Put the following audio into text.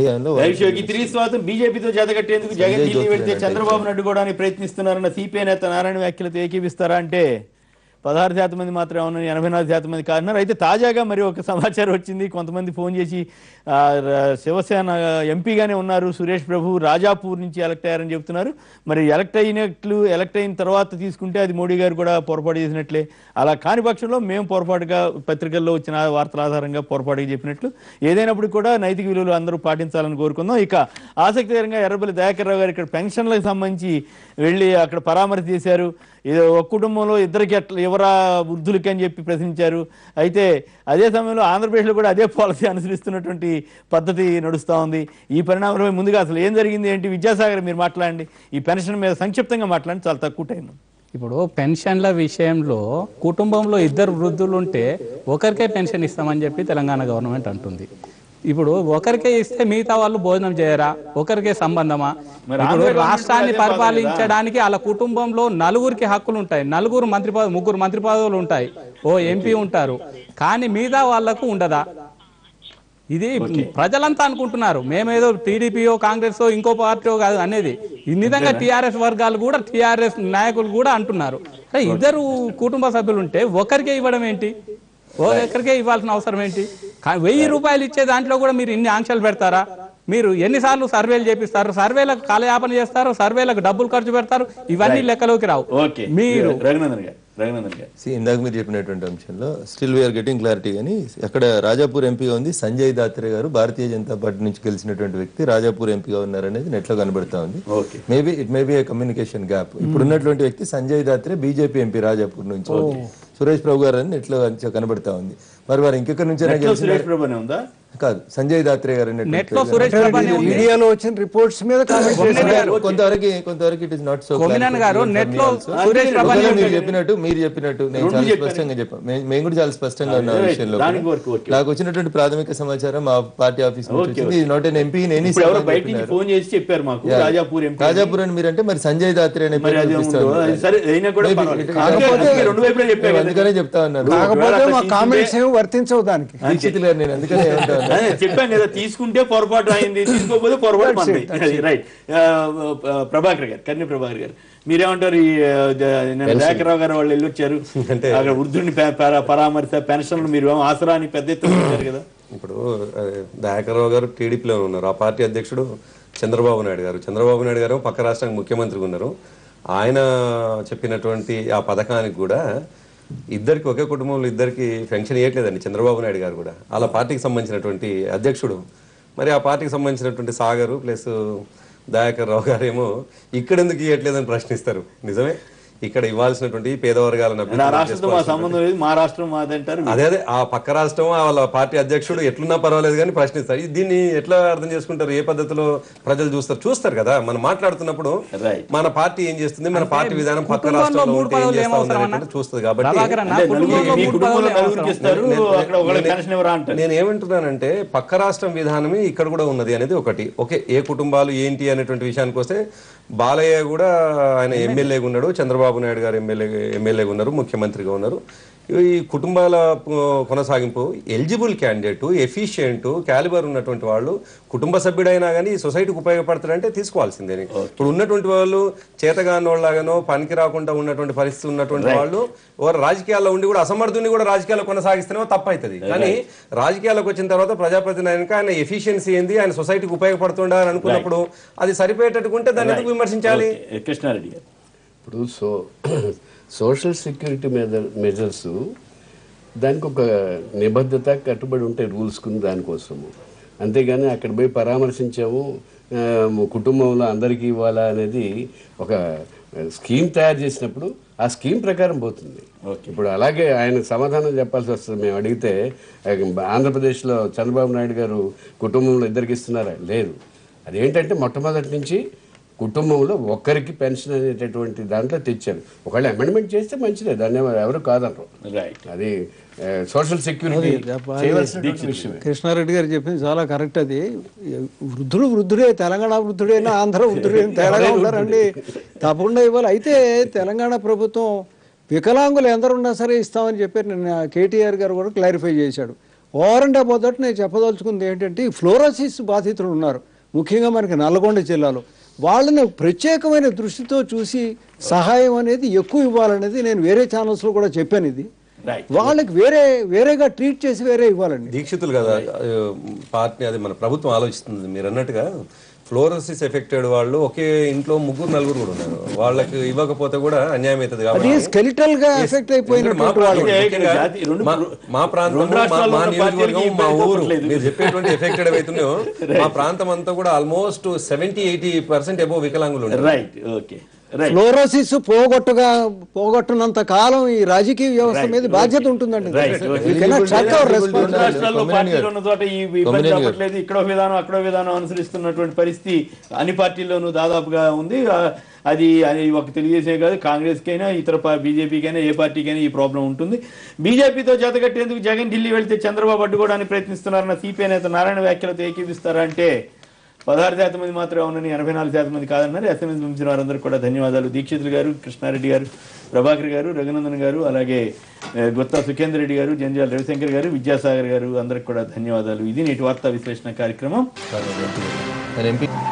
హయాంలో లైవ్ షోకి తిరిగి స్వాతం బీజేపీతో జతకట్టేందుకు జగన్ సంజయ్ ఢిల్లీ జ్యోతి వెళ్తే రెడ్డి చంద్రబాబును అడ్డుకోవడానికి ప్రయత్నిస్తున్నారన్న సిపిఐ నేత నారాయణ వ్యాఖ్యలతో ఏకీపిస్తారా అంటే పదహారు శాతం మంది మాత్రం అవును ఎనభై నాలుగు శాతం మంది కారణారు అయితే తాజాగా మరి ఒక సమాచారం వచ్చింది కొంతమంది ఫోన్ చేసి ఆ, ర- శివసేన ఎంపీగానే ఉన్నారు సురేష్ ప్రభు రాజాపూర్ నుంచి ఎలక్ట్ అయ్యారని చెప్తున్నారు మరి ఎలక్ట్ అయినట్లు ఎలక్ట్ అయిన తర్వాత తీసుకుంటే అది మోడీ గారు కూడా పొరపాటు చేసినట్లే అలా కాని పక్షంలో మేము పొరపాటుగా పత్రికల్లో వచ్చిన వార్తల ఆధారంగా పొరపాటుగా చెప్పినట్లు ఏదైనప్పుడు కూడా నైతిక విలువలు అందరూ పాటించాలని కోరుకుందాం ఇక ఆసక్తికరంగా ఎర్రబల్లి దయాకర్ రావు గారు ఇక్కడ పెన్షన్లకు సంబంధించి వెళ్ళి అక్కడ పరామర్శ చేశారు ఏదో ఒక కుటుంబంలో ఇద్దరికి అట్లా ఎవరా వృద్ధులకి అని చెప్పి ప్రశ్నించారు అయితే అదే సమయంలో ఆంధ్రప్రదేశ్లో కూడా అదే పాలసీ అనుసరిస్తున్నటువంటి పద్ధతి నడుస్తూ ఉంది ఈ పరిణామంలో ముందుగా అసలు ఏం జరిగింది ఏంటి విద్యాసాగర్ మీరు మాట్లాడండి ఈ పెన్షన్ మీద సంక్షిప్తంగా మాట్లాడండి చాలా తక్కువ టైం ఇప్పుడు పెన్షన్ల విషయంలో కుటుంబంలో ఇద్దరు వృద్ధులు ఉంటే ఒకరికే పెన్షన్ ఇస్తామని చెప్పి తెలంగాణ గవర్నమెంట్ అంటుంది ఇప్పుడు ఒకరికే ఇస్తే మిగతా వాళ్ళు భోజనం చేయరా ఒకరికే సంబంధమా మరి ఇప్పుడు ఆంధ్ర రాష్ట్రాన్ని గవర్నమెంట్ అదే బాధ పరిపాలించడానికి వాళ్ళ కుటుంబంలో నలుగురికి హక్కులు ఉంటాయి నలుగురు మంత్రి పదవి ముగ్గురు మంత్రి పదవులు ఉంటాయి ఓ ఎంపీ ఉంటారు కానీ మిగతా వాళ్లకు ఉండదా ఇది ప్రజలంతా అనుకుంటున్నారు మేమేదో టీడీపీయో కాంగ్రెస్ ఇంకో పార్టీ కాదు అనేది ఈ విధంగా టీఆర్ఎస్ వర్గాలు కూడా టీఆర్ఎస్ నాయకులు కూడా అంటున్నారు అరే ఇద్దరు కుటుంబ సభ్యులు ఉంటే ఒకరికే ఇవ్వడం ఏంటి ఒకరికే ఇవ్వాల్సిన అవసరం ఏంటి కా- వెయ్యి రూపాయలు ఇచ్చే దాంట్లో కూడా మీరు ఇన్ని ఆంక్షలు పెడతారా మీరు ఎన్నిసార్లు సర్వేలు చేపిస్తారు సర్వేలకు కాలయాపన చేస్తారు సర్వేలకు డబ్బులు ఖర్చు పెడతారు ఇవన్నీ లెక్కలోకి రావు ఓకే మీరు రఘునందన్ గారు రఘునందన్ గారు See, ఇందాక మీరు చెప్పినటువంటి అంశంలో స్టిల్ వీఆర్ గెటింగ్ క్లారిటీ కానీ అక్కడ రాజాపూర్ ఎంపీగా ఉంది సంజయ్ దాత్రే గారు భారతీయ జనతా పార్టీ నుంచి గెలిచినటువంటి వ్యక్తి రాజాపూర్ ఎంపీగా ఉన్నారనేది నెట్లో కనబడతా ఉంది okay maybe it may be a communication gap ఇప్పుడు ఉన్నటువంటి వ్యక్తి సంజయ్ దాత్రే బీజేపీ ఎంపీ రాజాపూర్ నుంచి సురేష్ ప్రభు గారు అని నెట్లో కనబడతా ఉంది మరి వారు ఇంకెక్కడి నుంచైనా నెట్లో గెలిచిన సురేష్ ప్రభు అనే ఉందా కాదు సంజయ్ దాత్రే గారు అనేటువంటి నెట్ లో సురేష్ ప్రభు అనే ఉంది. మీడియాలో వచ్చిన రిపోర్ట్స్ మీద కామెంట్ చేశారు కొంతవరకు కొంతవరకు it is not so Kommineni garu net లో సురేష్ ప్రభు అనే ఒకవేళ ఉంది. మీరు చెప్పినట్టు మీరు చెప్పినట్టు నేను చాలా స్పష్టంగా చెప్పాను మే- మేము కూడా చాలా స్పష్టంగా ఉన్న Right. విషయంలో దానికి కూడా. వరకు ఓకే. నాకు వచ్చినటువంటి ప్రాథమిక సమాచారం మా పార్టీ ఆఫీస్ నుంచి వచ్చింది నాట్ ఎన్ ఎంపీ నేను ఇప్పుడు ఎవరో బయట నుంచి ఫోన్ చేసి చెప్పారు మాకు రాజాపూర్ ఎంపీ రాజాపూర్ అని మీరంటే మరి సంజయ్ దాత్రే అనే మరి పేరు అది చూపిస్తా ఉందో, ఉన్నారు. అది సరే అయినా కూడా Maybe పర్వాలేదు. it- కాకపోతే రెండు వైపులా చెప్పారు నేను కదా. అందుకనే చెప్తా ఉన్నాను కాకపోతే మా తీసుకుంటే- కామెంట్స్ ఏమి వర్తించవు దానికి దీక్షిత్ గారు నేను అందుకనే ఏమంటా ఉన్నాను. అదే చెప్పాను కదా తీసుకుంటే పొరపాటు అయింది తీసుకోకపోతే పొరపాటు మంది రైట్ ప్రభాకర్ గారు కర్ణి ప్రభాకర్ గారు మీరేమంటారు ఈ ఆ, ద- నిన్న దయాకర్రావు గారు వాళ్ళు వెళ్ళొచ్చారు అక్కడ వృద్ధుడిని ప- పర- పరామర్శ పెన్షన్లు మీరు ఏమో ఆసరా అని పెద్ద ఎత్తున ఇచ్చారు కదా ఇప్పుడు అదే, దయాకర్రావు గారు టీడీపీలో ఉన్నారు ఆ పార్టీ అధ్యక్షుడు చంద్రబాబు నాయుడు గారు చంద్రబాబు నాయుడు గారు పక్క రాష్ట్రానికి ముఖ్యమంత్రిగా ఉన్నారు ఆయన చెప్పినటువంటి ఆ పథకానికి కూడా ఇద్దరికి ఒకే కుటుంబంలో ఇద్దరికి పెన్షన్ ఇవ్వట్లేదండి చంద్రబాబు నాయుడు గారు కూడా వాళ్ళ పార్టీకి సంబంధించినటువంటి అధ్యక్షుడు మరి ఆ పార్టీకి సంబంధించినటువంటి సాగరు ప్లస్ దయాకర్ రావు గారేమో ఇక్కడ ఎందుకు ఇవ్వట్లేదని ప్రశ్నిస్తారు నిజమే ఇక్కడ ఇవ్వాల్సినటువంటి పేద వర్గాలను నా అభ్యున్నతి రాష్ట్రంతో మా సంబంధం లేదు మా రాష్ట్రం మాది అంటారు అదే అదే ఆ పక్క రాష్ట్రం వాళ్ళ పార్టీ అధ్యక్షుడు ఎట్లున్నా పర్వాలేదు కానీ ప్రశ్నిస్తారు ఇది- దీన్ని ఎట్లా అర్థం చేసుకుంటారు ఏ పద్ధతిలో ప్రజలు చూస్తారు చూస్తారు కదా మనం మాట్లాడుతున్నప్పుడు Right. మన పార్టీ ఏం చేస్తుంది మన పార్టీ విధానం పక్క కుటుంబంలో రాష్ట్రంలో మూడు ఉంటే ఏం పదవులు చేస్తా ఉంది ఏమవసరం అనేటువంటిది అన్న? చూస్తుంది కాబట్టి ప్రభాకర్ అన్న, అంటే కుటుంబంలో నలుగురు- మీ మూడు కుటుంబంలో పదవులు నలుగురికి ఏమవసరం? ఇస్తారు అక్కడ ఒకళ్ళకి పెన్షన్ ఎవరా అంటారు నేను ఏమంటున్నానంటే పక్క రాష్ట్రం విధానమే ఇక్కడ కూడా ఉన్నది అనేది ఒకటి ఓకే ఏ కుటుంబాలు ఏంటి అనేటువంటి విషయానికి వస్తే బాలయ్య కూడా ఆయన ఎమ్మెల్యేగా ఉన్నాడు చంద్రబాబు నాయుడు గారు ఎమ్మెల్యే ఎమ్మెల్యేగా ఉన్నారు ముఖ్యమంత్రిగా ఉన్నారు ఈ కుటుంబాల ఆ, కొనసాగింపు ఎలిజిబుల్ క్యాండిడేట్ ఎఫిషియెంట్ క్యాలిబర్ ఉన్నటువంటి వాళ్ళు కుటుంబ సభ్యుడైనా కానీ సొసైటీకి ఉపయోగపడతారంటే తీసుకోవాల్సిందే ఇప్పుడు ఉన్నటువంటి వాళ్ళు చేతగాని వాళ్ళగానో పనికి రాకుండా ఉన్నటువంటి పరిస్థితి ఉన్నటువంటి వాళ్ళు వారు రాజకీయాల్లో ఉండి కూడా అసమర్థుని కూడా రాజకీయాల్లో కొనసాగిస్తేనే తప్పు అవుతుంది కానీ రాజకీయాలకు వచ్చిన తర్వాత ప్రజాప్రతినిధి అయినాక ఆయన ఎఫిషియన్సీ ఏంది ఆయన సొసైటీకి ఉపయోగపడుతుండా అని అనుకున్నప్పుడు అది సరిపోయేటట్టుకుంటే దాన్ని ఎందుకు విమర్శించాలి ఓకే. కృష్ణారెడ్డి గారు ఇప్పుడు so social security measure measures దానికి ఒక నిబద్ధత కట్టుబడి ఉంటాయి రూల్స్కు దానికోసము అంతేగాని అక్కడ పోయి పరామర్శించాము ఆ, కుటుంబంలో అందరికీ ఇవ్వాలా అనేది ఒక స్కీమ్ తయారు చేసినప్పుడు ఆ స్కీమ్ ప్రకారం పోతుంది ఇప్పుడు అలాగే ఆయన సమాధానం చెప్పాల్సి వస్తుంది మేము అడిగితే ఆ, ఆంధ్రప్రదేశ్లో చంద్రబాబు నాయుడు గారు కుటుంబంలో ఇద్దరికి ఇస్తున్నారా లేదు అదేంటంటే మొట్టమొదటి నుంచి కుటుంబంలో ఒక్కరికి పెన్షన్ అనేటటువంటి దాంట్లో తెచ్చారు ఒకవేళ అమెండ్మెంట్ చేస్తే మంచిదే దాన్ని ఎవరు- ఎవరు కాదనరు రైట్ అది సోషల్ సెక్యూరిటీ చేయవలసిన విషయం కృష్ణారెడ్డి గారు చెప్పింది చాలా కరెక్ట్ అది వృద్ధుడు వృద్ధుడే తెలంగాణ వృద్ధుడైనా ఆంధ్ర వృద్ధుడే తేడాగా ఉన్నారండి తప్పకుండా ఇవ్వాలి అయితే తెలంగాణ ప్రభుత్వం వికలాంగులు ఎందరున్నా సరే ఇస్తామని చెప్పారు నిన్న కేటీఆర్ గారు కూడా క్లారిఫై చేశాడు ఓవర్ అండ్ అబౌట్ దట్ నేను చెప్పదలుచుకుంది ఏంటంటే ఈ ఫ్లోరోసిస్ బాధితులు ఉన్నారు ముఖ్యంగా మనకి నల్గొండ జిల్లాలో వాళ్ళని ప్రత్యేకమైన దృష్టితో చూసి సహాయం అనేది ఎక్కువ ఇవ్వాలనేది నేను వేరే ఛానల్స్లో కూడా చెప్పాను ఇది Right. వాళ్ళకి వేరే వేరేగా ట్రీట్ చేసి వేరే ఇవ్వాలండి దీక్షితులు కదా ఆ, పార్టీ అది మన ప్రభుత్వం ఆలోచిస్తుంది మీరు అన్నట్టుగా ఫ్లోరోసిస్ ఎఫెక్టెడ్ వాళ్ళు ఒకే ఇంట్లో ముగ్గురు నలుగురు కూడా ఉన్నారు వాళ్ళకి ఇవ్వకపోతే కూడా అన్యాయం అవుతుంది అది కాబట్టి స్కెలిటల్ గా ఎఫెక్ట్ అయిపోయినటువంటి మా వాళ్ళు ప్రాంతం, అంటే ముఖ్యంగా జాతి- రెండు- మా- మా ప్రాంతం రెండు రాష్ట్రాల్లో మా ఉన్న నియోజకవర్గం పార్టీలకి మా ఇబ్బంది ఊరు అవ్వట్లేదు. మీరు చెప్పేటువంటి ఎఫెక్టెడ్ అవుతున్నాయో మా ప్రాంతం అంతా కూడా almost seventy eighty percent above వికలాంగులు ఉన్నారు రైట్ ఓకే రైట్ ఫ్లోరోసిస్ పోగొట్టుగా పోగొట్టున్నంత కాలం ఈ రాజకీయ వ్యవస్థ మీద బాధ్యత ఉంటుందండి Right. You cannot shut our Eligibility responsibility. రెండు రాష్ట్రాల్లో కొమ్మరేని పార్టీలు గారు. ఉన్న చోట ఈ ఇబ్బంది కొమ్మరేని గారు. అవ్వట్లేదు ఇక్కడ ఒక విధానం అక్కడ ఒక విధానం అనుసరిస్తున్నటువంటి పరిస్థితి అన్ని పార్టీల్లోనూ దాదాపుగా ఉంది ఆ, అది అది ఒక తెలుగుదేశం కాదు కాంగ్రెస్ కైనా ఇతర బీజేపీకైనా ఏ పార్టీకైనా ఈ ప్రాబ్లం ఉంటుంది బీజేపీతో జతకట్టేందుకు జగన్ ఢిల్లీ వెళ్తే చంద్రబాబు అడ్డుకోవడానికి ప్రయత్నిస్తున్నారన్న సిపిఐ నేత నారాయణ వ్యాఖ్యలతో ఏకీపిస్తారా అంటే పదహారు శాతం మంది మాత్రమే ఉన్నారని ఎనభై నాలుగు శాతం మంది కాదన్నారు ఎస్ఎంఎస్ పంపించిన వారందరూ కూడా ధన్యవాదాలు దీక్షితులు గారు కృష్ణారెడ్డి గారు ప్రభాకర్ గారు రఘునందన్ గారు అలాగే ఏ, గుత్తా సుఖేందర్ రెడ్డి గారు జంజాల రవిశంకర్ గారు విద్యాసాగర్ గారు అందరికి కూడా ధన్యవాదాలు ఇది నేటి వార్తా విశ్లేషణ కార్యక్రమం ఎంపీ